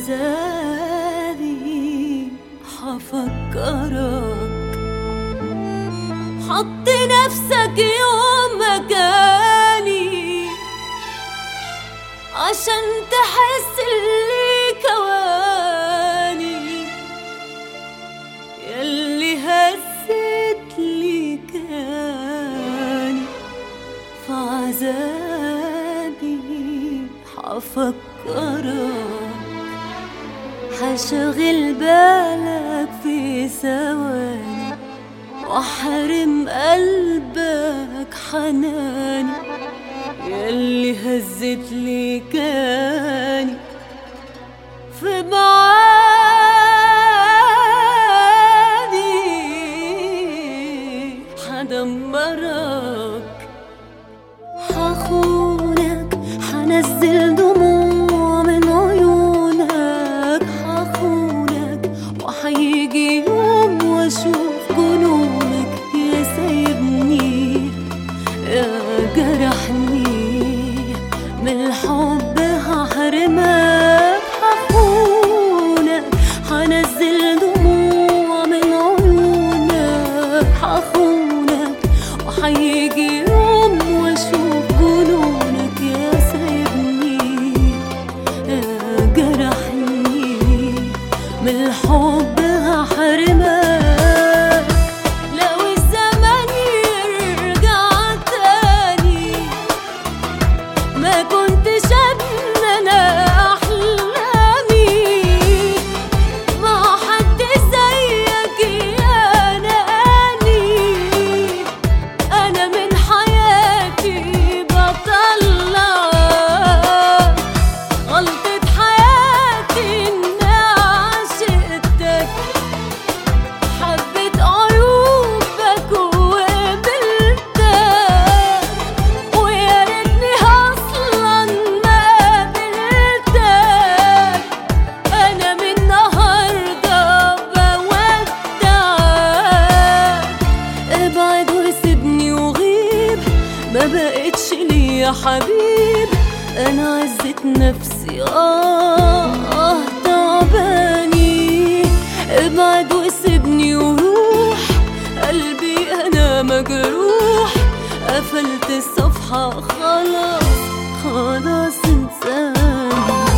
عذابي حفكرك حط نفسك يوم مكاني عشان تحس اللي كواني ياللي هزت لي كاني في عذابي حفكرك حشغل بالك في ثواني واحرم قلبك حناني ياللي هزت لي كاني في معاني حدمرك حخونك حنزل دموع من عيونك حخونك وحيجي يوم واشوف جنونك يا سايبني يا جرحني من الحب هحرمك حخونك حنزل دموع من عيونك حخونك وحيجي يوم واشوف جنونك يا سايبني يا جرحني من الحب هحرمك لو الزمن يرجع تاني ما كنتش أتمنى أحلامي مع حد زيك يا ناني أنا من حياتي بطلع غلطة حياتي إني عشقتك حبيت عيوبك وقبلتك ويا ريتني اصلا ما قابلتك انا من النهارده بودعك ابعد وسيبني وغيب ما بقتش ليا حبيب انا عزت نفسي اه آه تعباني ابعد وسيبني وروح قلبي انا مجروح قفلت الصفحة خلاص خلاص انساني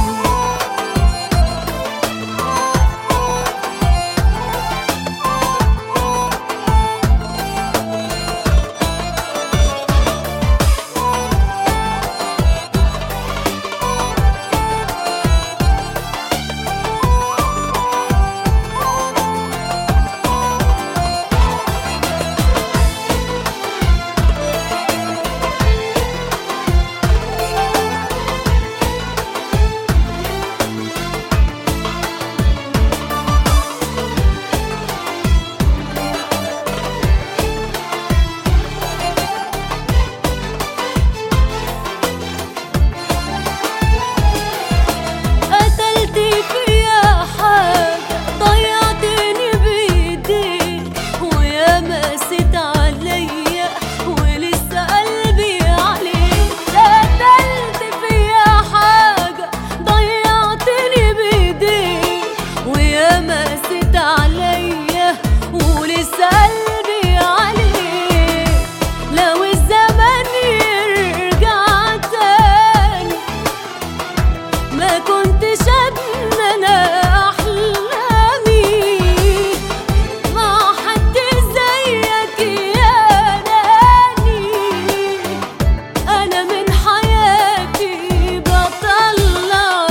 قتلت فيا حاجة ضيعتني بإيديك ويا مست عليا ولسه قلبي عليك قتلت فيا حاجة ضيعتني بإيديك ويا مست عليا ولسه قلبي عليك لو الزمن يرجع تاني ما كنتش أتمنى أحلامي مع حد زيك يا ناني أنا من حياتي بطلع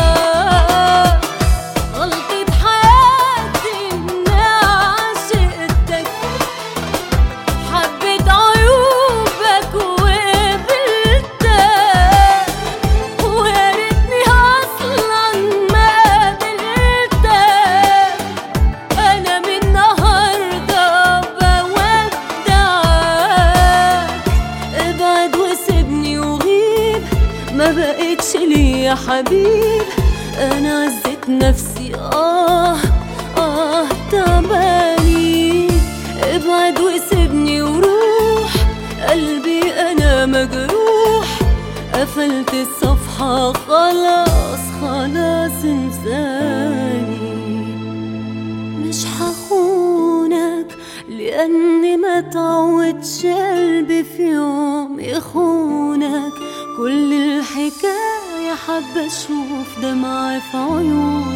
غلطة حياتي إني عشقتك حبيت عيوبك وقبلتك ويا ريتني اصلا ما قابلتك انا من النهارده بودعك ابعد وسيبني وغيب ما بقتش ليا حبيب انا عزت نفسي اه اه تعباني ابعد وسيبني وروح قلبي انا مجروح قفلت الصفحة ح خلاص خلاص انساني مش حخونك لأني ما تعودش قلبي في يوم يخونك كل الحكاية حابة أشوف دمعة في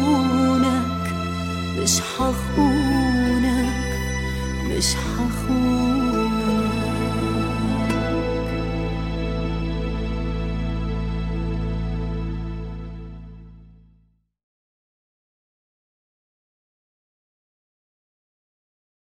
عيونك مش حخونك مش حخونك